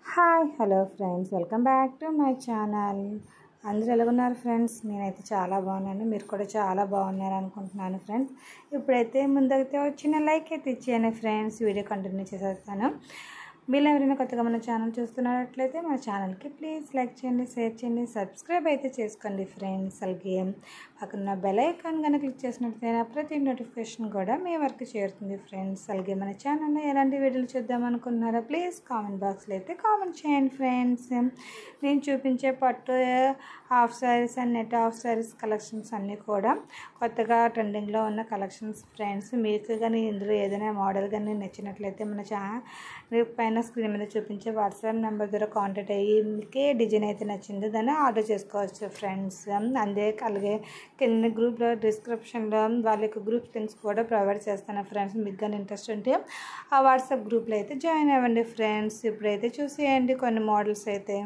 hi hello friends welcome back to my channel అందరూ ఎలాగున్నారు friends నేనైతే చాలా బాగున్నాను మీరు కూడా చాలా బాగున్నారు అనుకుంటున్నాను ఫ్రెండ్స్ ఇప్పుడైతే ముందైతే వచ్చిన లైక్ అయితే ఇచ్చేయండి ఫ్రెండ్స్ వీడియో కంటిన్యూ చేసేస్తాను మీరు ఎవరైనా కొత్తగా మన ఛానల్ చూస్తున్నట్లయితే మన ఛానల్కి ప్లీజ్ లైక్ చేయండి షేర్ చేయండి సబ్స్క్రైబ్ అయితే చేసుకోండి ఫ్రెండ్స్ అలాగే పక్కన బెల్ ఐకాన్ కనుక క్లిక్ చేసినట్లయితే ప్రతి నోటిఫికేషన్ కూడా మీ వరకు చేరుతుంది ఫ్రెండ్స్ అలాగే మన ఛానల్లో ఎలాంటి వీడియోలు చూద్దాం అనుకుంటున్నారో ప్లీజ్ కామెంట్ బాక్స్లో అయితే కామెంట్ చేయండి ఫ్రెండ్స్ నేను చూపించే పట్టు half saris and net half saris collections అన్నీ కూడా కొత్తగా ట్రెండింగ్లో ఉన్న కలెక్షన్స్ ఫ్రెండ్స్ మీకు కానీ ఇందులో ఏదైనా మోడల్ కానీ నచ్చినట్లయితే మన ఛానల్ పైన స్క్రీన్ మీద చూపించే వాట్సాప్ నెంబర్ ద్వారా కాంటాక్ట్ అయ్యి మీకే డిజైన్ అయితే నచ్చిందో దాన్ని ఆర్డర్ చేసుకోవచ్చు ఫ్రెండ్స్ అందే అలాగే కింద గ్రూప్లో డిస్క్రిప్షన్లో వాళ్ళ యొక్క గ్రూప్ లింక్స్ కూడా ప్రొవైడ్ చేస్తాను ఫ్రెండ్స్ మీకు కానీ ఇంట్రెస్ట్ ఉంటే ఆ వాట్సాప్ గ్రూప్లో అయితే జాయిన్ అవ్వండి ఫ్రెండ్స్ ఇప్పుడైతే చూసేయండి కొన్ని మోడల్స్ అయితే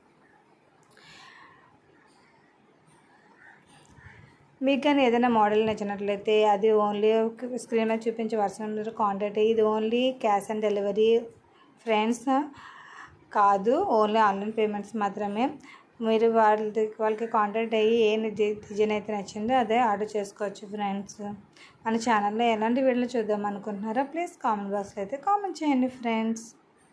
మీకు కానీ ఏదైనా మోడల్ నచ్చినట్లయితే అది ఓన్లీ స్క్రీన్ మీద చూపించే వాట్సాప్ నెంబర్ కాంటాక్ట్ అయ్యి ఇది only cash on delivery friends కాదు ఓన్లీ ఆన్లైన్ పేమెంట్స్ మాత్రమే మీరు వాళ్ళకి వాళ్ళకి కాంటాక్ట్ అయ్యి ఏ డిజైన్ అయితే నచ్చిందో అదే ఆర్డర్ చేసుకోవచ్చు ఫ్రెండ్స్ మన ఛానల్లో ఎలాంటి వీడియోలు చూద్దాం అనుకుంటున్నారో ప్లీజ్ కామెంట్ బాక్స్లో అయితే కామెంట్ చేయండి ఫ్రెండ్స్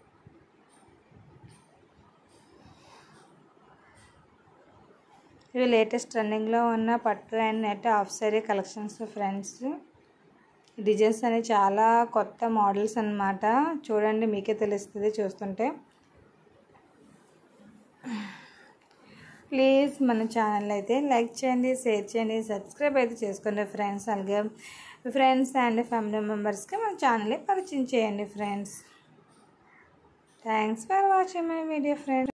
ఇవి లేటెస్ట్ ట్రెండింగ్లో ఉన్న పట్టు and net half sari collections friends designs అనేవి చాలా కొత్త మోడల్స్ అనమాట చూడండి మీకే తెలుస్తుంది చూస్తుంటే ప్లీజ్ మన ఛానల్ అయితే లైక్ చేయండి షేర్ చేయండి సబ్స్క్రైబ్ అయితే చేసుకోండి ఫ్రెండ్స్ అలాగే ఫ్రెండ్స్ అండ్ ఫ్యామిలీ మెంబర్స్కి మన ఛానల్ని పరిచయం చేయండి friends thanks for watching my video friends